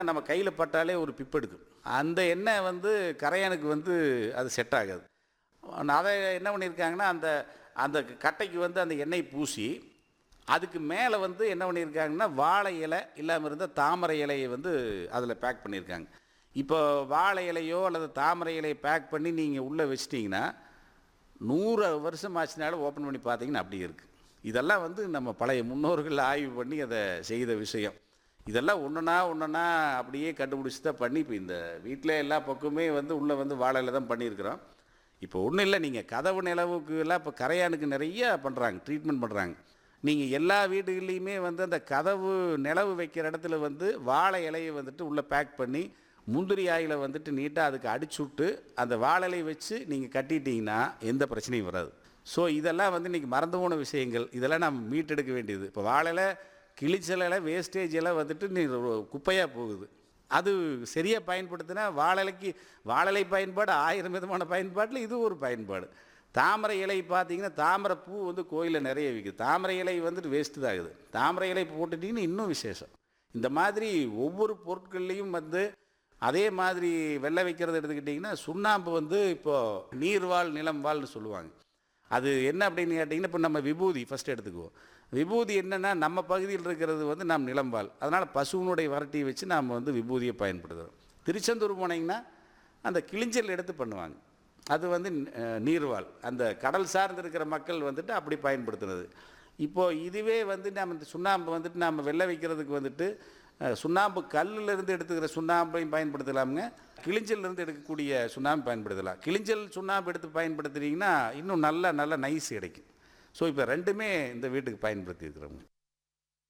நம்ம கையில் பட்டாலே ஒரு பிப் எடுக்கும் அந்த எண்ணெய் வந்து கரையானுக்கு வந்து அது செட் ஆகாது அதை என்ன பண்ணியிருக்காங்கன்னா அந்த அந்த கட்டைக்கு வந்து அந்த எண்ணெய் பூசி அதுக்கு மேலே வந்து என்ன பண்ணியிருக்காங்கன்னா வாழை இலை இல்லாமல் இருந்த தாமரை இலையை வந்து அதில் பேக் பண்ணியிருக்காங்க இப்போ வாழை இலையோ அல்லது தாமரை இலையை பேக் பண்ணி நீங்கள் உள்ளே வச்சிட்டிங்கன்னா நூறு வருஷம் ஆச்சுனாலும் ஓப்பன் பண்ணி பார்த்தீங்கன்னா அப்படி இருக்குது இதெல்லாம் வந்து நம்ம பழைய முன்னோர்கள் ஆய்வு பண்ணி அதை செய்த விஷயம் இதெல்லாம் ஒன்றுனா ஒன்றுனா அப்படியே கண்டுபிடிச்சி தான் பண்ணி இப்போ இந்த வீட்டில் எல்லா பக்கமே வந்து உள்ளே வந்து வாழையில தான் பண்ணியிருக்கிறோம் இப்போ ஒன்றும் இல்லை நீங்கள் கதவு நிலவுக்கு எல்லாம் இப்போ கரையானுக்கு நிறைய பண்ணுறாங்க ட்ரீட்மெண்ட் பண்ணுறாங்க நீங்கள் எல்லா வீடுகள்லையுமே வந்து அந்த கதவு நிலவு வைக்கிற இடத்துல வந்து வாழை இலையை வந்துட்டு உள்ளே பேக் பண்ணி முந்திரி ஆயில வந்துட்டு நீட்டாக அதுக்கு அடிச்சுட்டு அந்த வாழை இலையை வச்சு நீங்கள் கட்டிட்டீங்கன்னா எந்த பிரச்சனையும் வராது ஸோ இதெல்லாம் வந்து இன்றைக்கி மறந்து போன விஷயங்கள் இதெல்லாம் நம்ம மீட்டெடுக்க வேண்டியது இப்போ வாழையில கிளிச்சலையில் வேஸ்டேஜ் எல்லாம் வந்துட்டு நீ குப்பையாக போகுது அது சரியாக பயன்படுத்தினா வாழலைக்கு வாழலை பயன்பாடு ஆயிரம் விதமான பயன்பாட்டில் இது ஒரு பயன்பாடு தாமரை இலை பார்த்தீங்கன்னா தாமரை பூ வந்து கோயிலில் நிறைய விற்குது தாமரை இலை வந்துட்டு வேஸ்ட்டு தான் ஆகுது தாமரை இலை போட்டுட்டிங்கன்னா இன்னும் விசேஷம் இந்த மாதிரி ஒவ்வொரு பொருட்கள்லையும் வந்து அதே மாதிரி வெள்ளை வைக்கிறது எடுத்துக்கிட்டிங்கன்னா சுண்ணாம்பு வந்து இப்போது நீர்வாழ் நிலம் வாழ்னு சொல்லுவாங்க அது என்ன அப்படின்னு கேட்டிங்கன்னா இப்போ நம்ம விபூதி ஃபஸ்ட் எடுத்துக்குவோம் விபூதி என்னென்னா நம்ம பகுதியில் இருக்கிறது வந்து நாம் நிலம்பால் அதனால் பசுவினுடைய வரட்டியை வச்சு நாம் வந்து விபூதியை பயன்படுத்துகிறோம் திருச்செந்தூர் போனீங்கன்னா அந்த கிளிஞ்சல் எடுத்து பண்ணுவாங்க அது வந்து அஹ், நீர்வாழ் அந்த கடல் சார்ந்து இருக்கிற மக்கள் வந்துட்டு அப்படி பயன்படுத்துனது இப்போது இதுவே வந்து நம்ம இந்த சுண்ணாம்பு வந்துட்டு நம்ம வெள்ளை வைக்கிறதுக்கு வந்துட்டு அஹ், சுண்ணாம்பு கல்லுல இருந்து எடுத்துக்கிற சுண்ணாம்பையும் பயன்படுத்தலாமுங்க கிளிஞ்சல்ல இருந்து எடுக்கக்கூடிய சுண்ணாம்பு பயன்படுத்தலாம் கிளிஞ்சல் சுண்ணாம்பு எடுத்து பயன்படுத்துனீங்கன்னா இன்னும் நல்ல நல்ல நைஸ் கிடைக்கும் ஸோ இப்போ ரெண்டுமே இந்த வீட்டுக்கு பயன்படுத்தி இருக்கிறோங்க